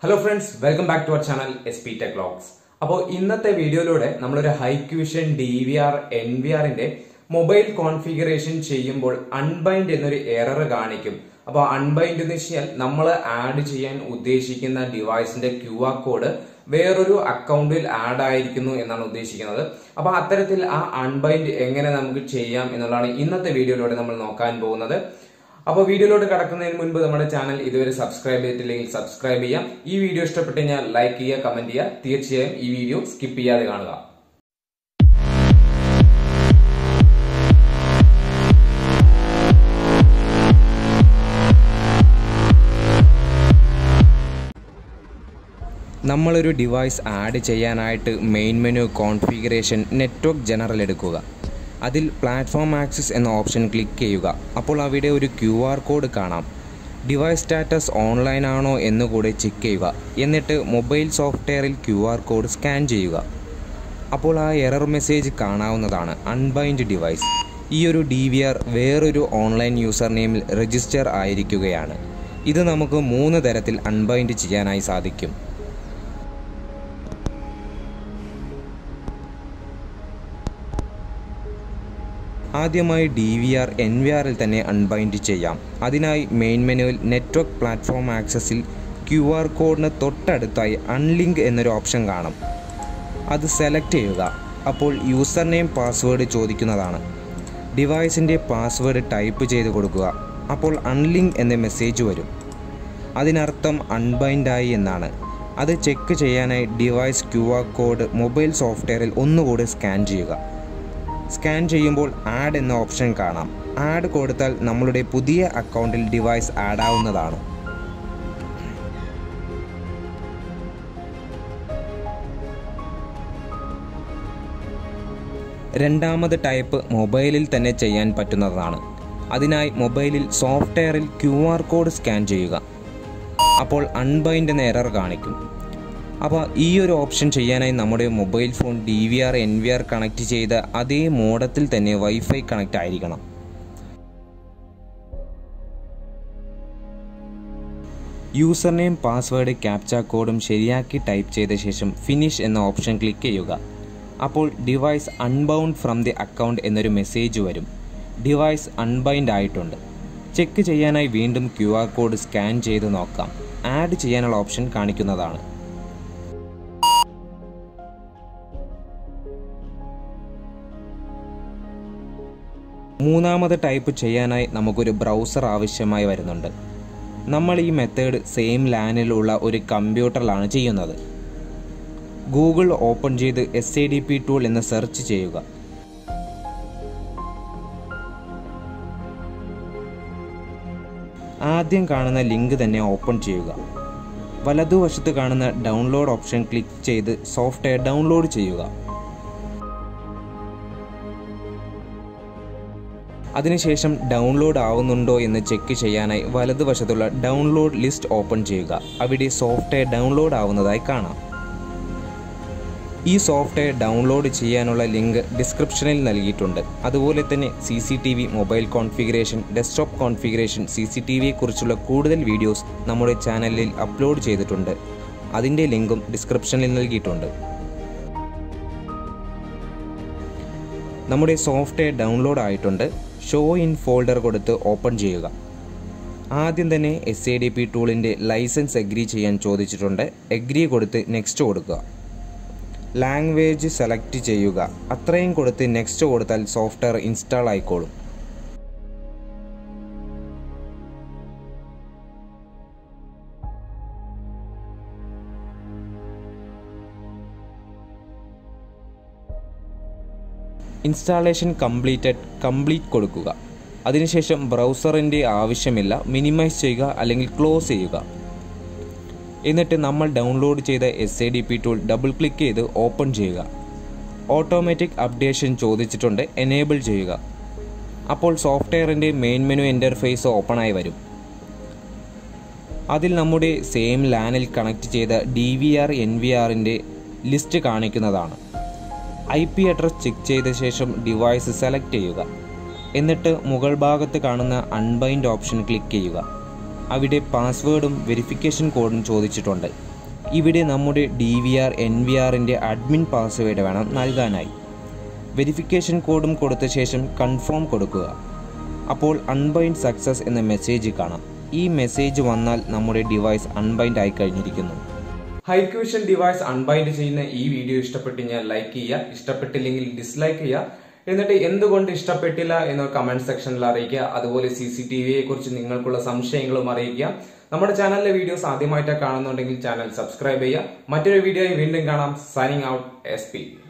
hello friends welcome back to our channel S P tech logs അപ്പോൾ ഇന്നത്തെ വീഡിയോയിലൂടെ നമ്മളൊരു Hikvision D V R N V ആറിന്റെ mobile configuration ചെയ്യുമ്പോൾ unbind എന്നൊരു എറർ കാണിക്കും അപ്പോൾ അൺബൈൻഡ് എന്ന് വെച്ചാൽ നമ്മൾ ആഡ് ചെയ്യാൻ ഉദ്ദേശിക്കുന്ന ഡിവൈസിന്റെ ക്യു ആർ കോഡ് വേറൊരു അക്കൗണ്ടിൽ ആഡ് ആയിരിക്കുന്നു എന്നാണ് ഉദ്ദേശിക്കുന്നത് അപ്പോൾ അത്തരത്തിൽ ആ അൺബൈൻഡ് എങ്ങനെ നമുക്ക് ചെയ്യാം എന്നുള്ളതാണ് ഇന്നത്തെ വീഡിയോയിലൂടെ നമ്മൾ നോക്കാൻ പോകുന്നത് അപ്പോൾ വീഡിയോയിലോട്ട് കടക്കുന്നതിന് മുൻപ് നമ്മുടെ ചാനൽ ഇതുവരെ സബ്സ്ക്രൈബ് ചെയ്തിട്ടില്ലെങ്കിൽ സബ്സ്ക്രൈബ് ചെയ്യാം ഈ വീഡിയോ ഇഷ്ടപ്പെട്ട് കഴിഞ്ഞാൽ ലൈക്ക് ചെയ്യുക കമന്റ് ചെയ്യുക തീർച്ചയായും ഈ വീഡിയോ സ്കിപ്പ് ചെയ്യാതെ കാണുക നമ്മളൊരു ഡിവൈസ് ആഡ് ചെയ്യാനായിട്ട് main menu configuration network general എടുക്കുക അതിൽ പ്ലാറ്റ്ഫോം ആക്സസ് എന്ന ഓപ്ഷൻ ക്ലിക്ക് ചെയ്യുക അപ്പോൾ അവിടെ ഒരു ക്യു ആർ കോഡ് കാണാം ഡിവൈസ് സ്റ്റാറ്റസ് ഓൺലൈൻ ആണോ എന്ന് കൂടെ ചെക്ക് ചെയ്യുക എന്നിട്ട് മൊബൈൽ സോഫ്റ്റ്വെയറിൽ ക്യു ആർ കോഡ് സ്കാൻ ചെയ്യുക അപ്പോൾ ആ എറർ മെസ്സേജ് കാണാവുന്നതാണ് അൺബൈൻഡ് ഡിവൈസ് ഈ ഒരു ഡി വി ആർ വേറൊരു ഓൺലൈൻ യൂസർ നെയിമിൽ രജിസ്റ്റർ ആയിരിക്കുകയാണ് ഇത് നമുക്ക് മൂന്ന് തരത്തിൽ അൺബൈൻഡ് ചെയ്യാനായി സാധിക്കും ആദ്യമായി D V R N V ആറിൽ തന്നെ അൺബൈൻഡ് ചെയ്യാം അതിനായി മെയിൻ മെനുവിൽ നെറ്റ്വർക്ക് പ്ലാറ്റ്ഫോം ആക്സസിൽ ക്യു ആർ കോഡിന് തൊട്ടടുത്തായി അൺലിങ്ക് എന്നൊരു ഓപ്ഷൻ കാണും അത് സെലക്ട് ചെയ്യുക അപ്പോൾ യൂസർ നെയിം പാസ്വേഡ് ചോദിക്കുന്നതാണ് ഡിവൈസിൻ്റെ പാസ്വേഡ് ടൈപ്പ് ചെയ്ത് കൊടുക്കുക അപ്പോൾ അൺലിങ്ക് എന്ന മെസ്സേജ് വരും അതിനർത്ഥം അൺബൈൻഡായി എന്നാണ് അത് ചെക്ക് ചെയ്യാനായി device Q R code mobile സോഫ്റ്റ്വെയറിൽ ഒന്നുകൂടി സ്കാൻ ചെയ്യുക സ്കാൻ ചെയ്യുമ്പോൾ ആഡ് എന്ന ഓപ്ഷൻ കാണാം ആഡ് കൊടുത്താൽ നമ്മളുടെ പുതിയ അക്കൗണ്ടിൽ ഡിവൈസ് ആഡ് ആവുന്നതാണ് രണ്ടാമത് ടൈപ്പ് മൊബൈലിൽ തന്നെ ചെയ്യാൻ പറ്റുന്നതാണ് അതിനായി മൊബൈലിൽ സോഫ്റ്റ്വെയറിൽ ക്യു ആർ കോഡ് സ്കാൻ ചെയ്യുക അപ്പോൾ അൺബൈൻഡ് എന്ന എറർ കാണിക്കും അപ്പോൾ ഈ ഒരു ഓപ്ഷൻ ചെയ്യാനായി നമ്മുടെ mobile phone D V R N V R connect ചെയ്ത അതേ മോഡത്തിൽ തന്നെ വൈഫൈ കണക്റ്റ് ആയിരിക്കണം യൂസർ നെയിം പാസ്വേഡ് ക്യാപ്ച കോഡും ശരിയാക്കി ടൈപ്പ് ചെയ്ത ശേഷം ഫിനിഷ് എന്ന ഓപ്ഷൻ ക്ലിക്ക് ചെയ്യുക അപ്പോൾ device unbound from the account എന്നൊരു മെസ്സേജ് വരും ഡിവൈസ് അൺബൈൻഡ് ആയിട്ടുണ്ട് ചെക്ക് ചെയ്യാനായി വീണ്ടും ക്യു ആർ കോഡ് സ്കാൻ ചെയ്ത് നോക്കാം ആഡ് ചെയ്യാനുള്ള ഓപ്ഷൻ കാണിക്കുന്നതാണ് മൂന്നാമത് ടൈപ്പ് ചെയ്യാനായി നമുക്കൊരു ബ്രൗസർ ആവശ്യമായി വരുന്നുണ്ട് നമ്മൾ ഈ മെത്തേഡ് സെയിം ലാനിലുള്ള ഒരു കമ്പ്യൂട്ടറിലാണ് ചെയ്യുന്നത് ഗൂഗിൾ ഓപ്പൺ ചെയ്ത് S A D P tool എന്ന് സെർച്ച് ചെയ്യുക ആദ്യം കാണുന്ന ലിങ്ക് തന്നെ ഓപ്പൺ ചെയ്യുക വലതുവശത്ത് കാണുന്ന ഡൗൺലോഡ് ഓപ്ഷൻ ക്ലിക്ക് ചെയ്ത് സോഫ്റ്റ്വെയർ ഡൗൺലോഡ് ചെയ്യുക അതിനുശേഷം ഡൗൺലോഡ് ആവുന്നുണ്ടോ എന്ന് ചെക്ക് ചെയ്യാനായി വലതുവശത്തുള്ള ഡൗൺലോഡ് ലിസ്റ്റ് ഓപ്പൺ ചെയ്യുക അവിടെ സോഫ്റ്റ്വെയർ ഡൗൺലോഡ് ആവുന്നതായി കാണാം ഈ സോഫ്റ്റ്വെയർ ഡൗൺലോഡ് ചെയ്യാനുള്ള ലിങ്ക് ഡിസ്ക്രിപ്ഷനിൽ നൽകിയിട്ടുണ്ട് അതുപോലെ തന്നെ C C T V mobile configuration desktop configuration C C T വിയെക്കുറിച്ചുള്ള കൂടുതൽ വീഡിയോസ് നമ്മുടെ ചാനലിൽ അപ്ലോഡ് ചെയ്തിട്ടുണ്ട് അതിൻ്റെ ലിങ്കും ഡിസ്ക്രിപ്ഷനിൽ നൽകിയിട്ടുണ്ട് നമ്മുടെ സോഫ്റ്റ്വെയർ ഡൗൺലോഡ് ആയിട്ടുണ്ട് ഷോ ഇൻ ഫോൾഡർ കൊടുത്ത് ഓപ്പൺ ചെയ്യുക ആദ്യം തന്നെ എസ് എ ഡി പി ടൂളിൻ്റെ ലൈസൻസ് എഗ്രി ചെയ്യാൻ ചോദിച്ചിട്ടുണ്ട് എഗ്രി കൊടുത്ത് നെക്സ്റ്റ് കൊടുക്കുക ലാംഗ്വേജ് സെലക്ട് ചെയ്യുക അത്രയും കൊടുത്ത് നെക്സ്റ്റ് കൊടുത്താൽ സോഫ്റ്റ്വെയർ ഇൻസ്റ്റാൾ ആയിക്കോളും ഇൻസ്റ്റാളേഷൻ കംപ്ലീറ്റഡ് കംപ്ലീറ്റ് കൊടുക്കുക അതിനുശേഷം ബ്രൗസറിൻ്റെ ആവശ്യമില്ല മിനിമൈസ് ചെയ്യുക അല്ലെങ്കിൽ ക്ലോസ് ചെയ്യുക എന്നിട്ട് നമ്മൾ ഡൗൺലോഡ് ചെയ്ത S A D P tool double click ചെയ്ത് ഓപ്പൺ ചെയ്യുക ഓട്ടോമാറ്റിക് അപ്ഡേഷൻ ചോദിച്ചിട്ടുണ്ട് എനേബിൾ ചെയ്യുക അപ്പോൾ സോഫ്റ്റ്വെയറിൻ്റെ മെയിൻ മെനു ഇൻ്റർഫേസ് ഓപ്പണായി വരും അതിൽ നമ്മുടെ സെയിം ലാനിൽ കണക്ട് ചെയ്ത D V R N V ആറിൻ്റെ ലിസ്റ്റ് കാണിക്കുന്നതാണ് ഐ പി അഡ്രസ് ചെക്ക് ചെയ്ത ശേഷം ഡിവൈസ് സെലക്ട് ചെയ്യുക എന്നിട്ട് മുകൾ ഭാഗത്ത് കാണുന്ന അൺബൈൻഡ് ഓപ്ഷൻ ക്ലിക്ക് ചെയ്യുക അവിടെ പാസ്വേഡും വെരിഫിക്കേഷൻ കോഡും ചോദിച്ചിട്ടുണ്ട് ഇവിടെ നമ്മുടെ D V R N V ആറിൻ്റെ അഡ്മിൻ പാസ്വേഡ് വേണം നൽകാനായി വെരിഫിക്കേഷൻ കോഡും കൊടുത്ത ശേഷം കൺഫേം കൊടുക്കുക അപ്പോൾ അൺബൈൻഡ് സക്സസ് എന്ന മെസ്സേജ് കാണാം ഈ മെസ്സേജ് വന്നാൽ നമ്മുടെ ഡിവൈസ് അൺബൈൻഡ് ആയി കഴിഞ്ഞിരിക്കുന്നു ഹൈക്യൂഷൻ ഡിവൈസ് അൺബൈൻഡ് ചെയ്യുന്ന ഈ വീഡിയോ ഇഷ്ടപ്പെട്ട് ഞാൻ ലൈക്ക് ചെയ്യുക ഇഷ്ടപ്പെട്ടില്ലെങ്കിൽ ഡിസ്ലൈക്ക് ചെയ്യുക എന്നിട്ട് എന്തുകൊണ്ട് ഇഷ്ടപ്പെട്ടില്ല എന്ന് കമന്റ് സെക്ഷനിൽ അറിയിക്കുക അതുപോലെ സി സി ടി വിയെ കുറിച്ച് നിങ്ങൾക്കുള്ള സംശയങ്ങളും അറിയിക്കുക നമ്മുടെ ചാനലിലെ വീഡിയോസ് ആദ്യമായിട്ടാണ് കാണുന്നുണ്ടെങ്കിൽ ചാനൽ സബ്സ്ക്രൈബ് ചെയ്യുക മറ്റൊരു വീഡിയോയിൽ വീണ്ടും കാണാം സൈനിങ് ഔട്ട് എസ് പി